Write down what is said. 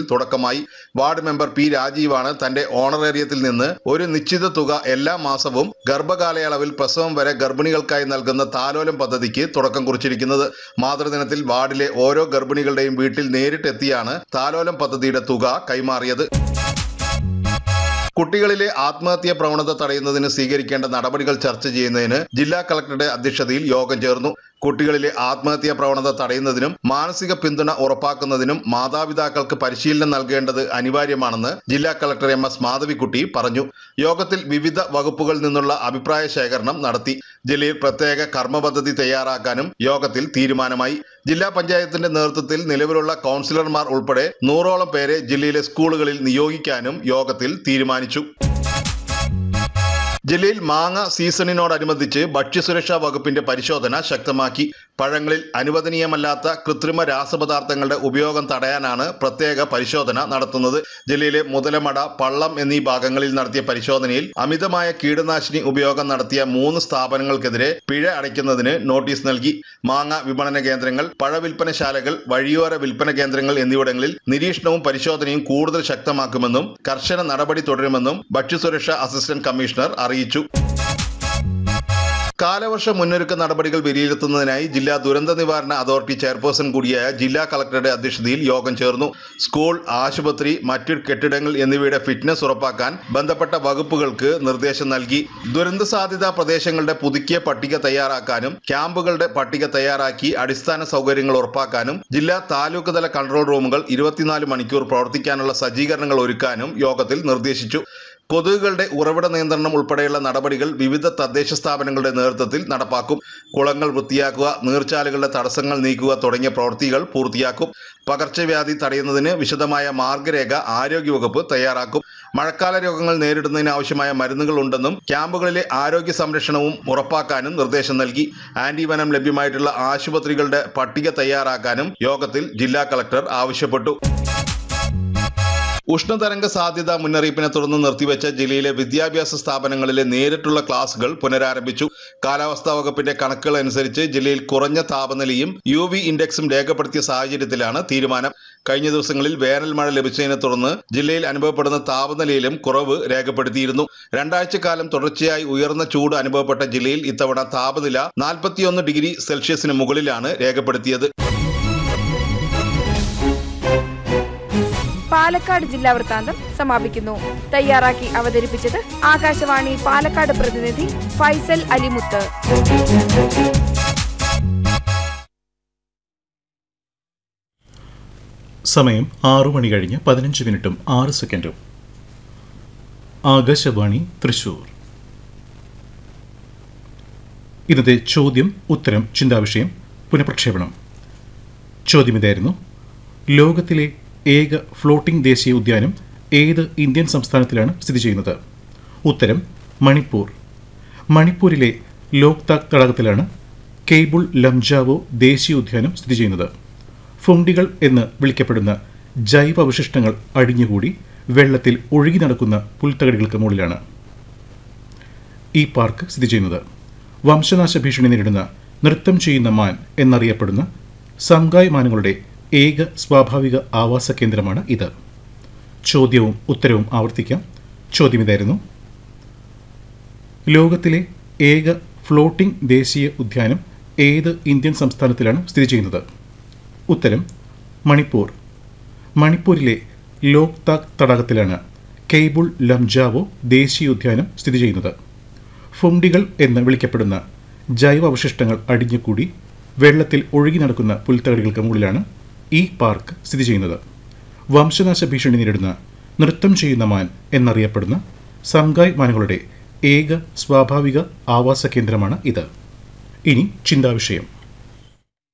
തുടക്കമായി ward member P രാജീവാണ് തന്റെ ഓണറേറിയത്തിൽ നിന്ന് ഒരു നിശ്ചിത തുക എല്ലാ മാസവും ഗർഭകാലയളവിൽ പ്രസവം വരെ ഗർഭിണികൾക്കായി നൽകുന്ന താലോലം പദ്ധതിക്ക് തുടക്കം കുറിച്ചിരിക്കുന്നത് മാതൃദിനത്തിൽ വാർഡിലെ ഓരോ ഗർഭിണികളുടെയും വീട്ടിൽ നേരിട്ടെത്തിയാണ് താലോലം പദ്ധതിയുടെ തുക കൈമാറിയത് കുട്ടികളിലെ ആത്മഹത്യാ പ്രവണത തടയുന്നതിന് സ്വീകരിക്കേണ്ട നടപടികൾ ചർച്ച ചെയ്യുന്നതിന് ജില്ലാ കളക്ടറുടെ അധ്യക്ഷതയിൽ യോഗം ചേർന്നു കുട്ടികളിലെ ആത്മഹത്യാ പ്രവണത തടയുന്നതിനും മാനസിക പിന്തുണ ഉറപ്പാക്കുന്നതിനും മാതാപിതാക്കൾക്ക് പരിശീലനം നൽകേണ്ടത് അനിവാര്യമാണെന്ന് ജില്ലാ കളക്ടർ എം എസ് മാധവിക്കുട്ടി പറഞ്ഞു യോഗത്തിൽ വിവിധ വകുപ്പുകളിൽ നിന്നുള്ള അഭിപ്രായ ശേഖരണം നടത്തി ജില്ലയിൽ പ്രത്യേക കർമ്മ പദ്ധതി തയ്യാറാക്കാനും യോഗത്തിൽ തീരുമാനമായി ജില്ലാ പഞ്ചായത്തിന്റെ നേതൃത്വത്തിൽ നിലവിലുള്ള കൗൺസിലർമാർ ഉൾപ്പെടെ നൂറോളം പേരെ ജില്ലയിലെ സ്കൂളുകളിൽ നിയോഗിക്കാനും യോഗത്തിൽ തീരുമാനിച്ചു ജില്ലയിൽ മാങ്ങ സീസണിനോടനുബന്ധിച്ച് ഭക്ഷ്യസുരക്ഷാ വകുപ്പിന്റെ പരിശോധന ശക്തമാക്കി പഴങ്ങളിൽ അനുവദനീയമല്ലാത്ത കൃത്രിമ രാസപദാർത്ഥങ്ങളുടെ ഉപയോഗം തടയാനാണ് പ്രത്യേക പരിശോധന നടത്തുന്നത് ജില്ലയിലെ മുതലമട പള്ളം എന്നീ ഭാഗങ്ങളിൽ നടത്തിയ പരിശോധനയിൽ അമിതമായ കീടനാശിനി ഉപയോഗം നടത്തിയ മൂന്ന് സ്ഥാപനങ്ങൾക്കെതിരെ പിഴ അടയ്ക്കുന്നതിന് നോട്ടീസ് നൽകി മാങ്ങ വിപണന കേന്ദ്രങ്ങൾ പഴവിൽപ്പനശാലകൾ വഴിയോര വിൽപ്പന കേന്ദ്രങ്ങൾ എന്നിവിടങ്ങളിൽ നിരീക്ഷണവും പരിശോധനയും കൂടുതൽ ശക്തമാക്കുമെന്നും കർശന നടപടി തുടരുമെന്നും ഭക്ഷ്യസുരക്ഷാ അസിസ്റ്റന്റ് കമ്മീഷണർ അറിയിച്ചു കാലവർഷ മുന്നൊരുക്ക നടപടികൾ വിലയിരുത്തുന്നതിനായി ജില്ലാ ദുരന്ത നിവാരണ അതോറിറ്റി ചെയർപേഴ്സൺ കൂടിയായ ജില്ലാ കളക്ടറുടെ അധ്യക്ഷതയിൽ യോഗം ചേർന്നു സ്കൂൾ ആശുപത്രി മറ്റു കെട്ടിടങ്ങൾ എന്നിവയുടെ ഫിറ്റ്നസ് ഉറപ്പാക്കാൻ ബന്ധപ്പെട്ട വകുപ്പുകൾക്ക് നിർദ്ദേശം നൽകി ദുരന്ത സാധ്യതാ പ്രദേശങ്ങളുടെ പുതുക്കിയ പട്ടിക തയ്യാറാക്കാനും ക്യാമ്പുകളുടെ പട്ടിക തയ്യാറാക്കി അടിസ്ഥാന സൗകര്യങ്ങൾ ഉറപ്പാക്കാനും ജില്ലാ താലൂക്ക് തല കൺട്രോൾ റൂമുകൾ ഇരുപത്തിനാല് മണിക്കൂർ പ്രവർത്തിക്കാനുള്ള സജ്ജീകരണങ്ങൾ ഒരുക്കാനും യോഗത്തിൽ നിർദ്ദേശിച്ചു കൊതുകുകളുടെ ഉറവിട നിയന്ത്രണം ഉൾപ്പെടെയുള്ള നടപടികൾ വിവിധ തദ്ദേശ സ്ഥാപനങ്ങളുടെ നേതൃത്വത്തിൽ നടപ്പാക്കും കുളങ്ങൾ വൃത്തിയാക്കുക നീർച്ചാലുകളുടെ തടസ്സങ്ങൾ നീക്കുക തുടങ്ങിയ പ്രവൃത്തികൾ പൂർത്തിയാക്കും പകർച്ചവ്യാധി തടയുന്നതിന് വിശദമായ മാർഗരേഖ ആരോഗ്യവകുപ്പ് തയ്യാറാക്കും മഴക്കാല രോഗങ്ങൾ നേരിടുന്നതിന് ആവശ്യമായ മരുന്നുകൾ ഉണ്ടെന്നും ക്യാമ്പുകളിലെ ആരോഗ്യ സംരക്ഷണവും ഉറപ്പാക്കാനും നിർദ്ദേശം നൽകി ആന്റിവനം ലഭ്യമായിട്ടുള്ള ആശുപത്രികളുടെ പട്ടിക തയ്യാറാക്കാനും യോഗത്തിൽ ജില്ലാ കളക്ടർ ആവശ്യപ്പെട്ടു ഉഷ്ണതരംഗ സാധ്യത മുന്നറിയിപ്പിനെ തുടർന്ന് നിർത്തിവെച്ച ജില്ലയിലെ വിദ്യാഭ്യാസ സ്ഥാപനങ്ങളിലെ നേരിട്ടുള്ള ക്ലാസുകൾ പുനരാരംഭിച്ചു കാലാവസ്ഥാ വകുപ്പിന്റെ കണക്കുകൾ അനുസരിച്ച് ജില്ലയിൽ കുറഞ്ഞ താപനിലയും യു വി ഇൻഡെക്സും രേഖപ്പെടുത്തിയ സാഹചര്യത്തിലാണ് തീരുമാനം കഴിഞ്ഞ ദിവസങ്ങളിൽ വേനൽ മഴ ലഭിച്ചതിനെ തുടർന്ന് ജില്ലയിൽ അനുഭവപ്പെടുന്ന താപനിലയിലും കുറവ് രേഖപ്പെടുത്തിയിരുന്നു രണ്ടാഴ്ചക്കാലം തുടർച്ചയായി ഉയർന്ന ചൂട് അനുഭവപ്പെട്ട ജില്ലയിൽ ഇത്തവണ താപനില നാൽപ്പത്തിയൊന്ന് ഡിഗ്രി സെൽഷ്യസിന് മുകളിലാണ് രേഖപ്പെടുത്തിയത് പാലക്കാട് ജില്ലാ വൃത്താന്തം സമാപിക്കുന്നു തയ്യാറാക്കി അവതരിപ്പിച്ചത് ആകാശവാണി പാലക്കാട് പ്രതിനിധി ഫൈസൽ അലിമുത്ത് സമയം ആറു മണി കഴിഞ്ഞ് പതിനഞ്ച് മിനിറ്റും ആറ് സെക്കൻഡും ആകാശവാണി തൃശൂർ ഇന്നത്തെ ചോദ്യം ഉത്തരം ചിന്താവിഷയം പുനഃപ്രക്ഷേപണം ചോദ്യം ഇതായിരുന്നു ലോകത്തിലെ ഏക ഫ്ലോട്ടിംഗ് ദേശീയ ഉദ്യാനം ഏത് ഇന്ത്യൻ സംസ്ഥാനത്തിലാണ് സ്ഥിതി ചെയ്യുന്നത് ഉത്തരം മണിപ്പൂർ മണിപ്പൂരിലെ ലോക്താക് തടാകത്തിലാണ് കേബിൾ ലംജാവോ ദേശീയ ഉദ്യാനം സ്ഥിതി ചെയ്യുന്നത് ഫുണ്ടികൾ എന്ന് വിളിക്കപ്പെടുന്ന ജൈവ അവശിഷ്ടങ്ങൾ അടിഞ്ഞുകൂടി വെള്ളത്തിൽ ഒഴുകി നടക്കുന്ന പുൽത്തകടികൾക്ക് മുകളിലാണ് ഈ പാർക്ക് സ്ഥിതി ചെയ്യുന്നത് വംശനാശ ഭീഷണി നേരിടുന്ന നൃത്തം ചെയ്യുന്ന മാൻ എന്നറിയപ്പെടുന്ന സംഗായ് മാനുകളുടെ ഏക സ്വാഭാവിക ആവാസ കേന്ദ്രമാണ് ഇത് ചോദ്യവും ഉത്തരവും ആവർത്തിക്കാം ചോദ്യം ഇതായിരുന്നു ലോകത്തിലെ ഏക ഫ്ലോട്ടിംഗ് ദേശീയ ഉദ്യാനം ഏത് ഇന്ത്യൻ സംസ്ഥാനത്തിലാണ് സ്ഥിതി ചെയ്യുന്നത് ഉത്തരം മണിപ്പൂർ മണിപ്പൂരിലെ ലോക്താക് തടാകത്തിലാണ് കെയ്ബുൾ ലംജാവോ ദേശീയ ഉദ്യാനം സ്ഥിതി ചെയ്യുന്നത് ഫുണ്ടികൾ എന്ന് വിളിക്കപ്പെടുന്ന ജൈവ അവശിഷ്ടങ്ങൾ അടിഞ്ഞുകൂടി വെള്ളത്തിൽ ഒഴുകി നടക്കുന്ന പുൽത്തകടികൾക്ക് മുകളിലാണ് ഈ പാർക്ക് സ്ഥിതി ചെയ്യുന്നത് വംശനാശ ഭീഷണി നേരിടുന്ന നൃത്തം ചെയ്യുന്ന മാൻ എന്നറിയപ്പെടുന്ന സംഗായ് മാനുകളുടെ ഏക സ്വാഭാവിക ആവാസ കേന്ദ്രമാണ് ഇത് ഇനി ചിന്താവിഷയം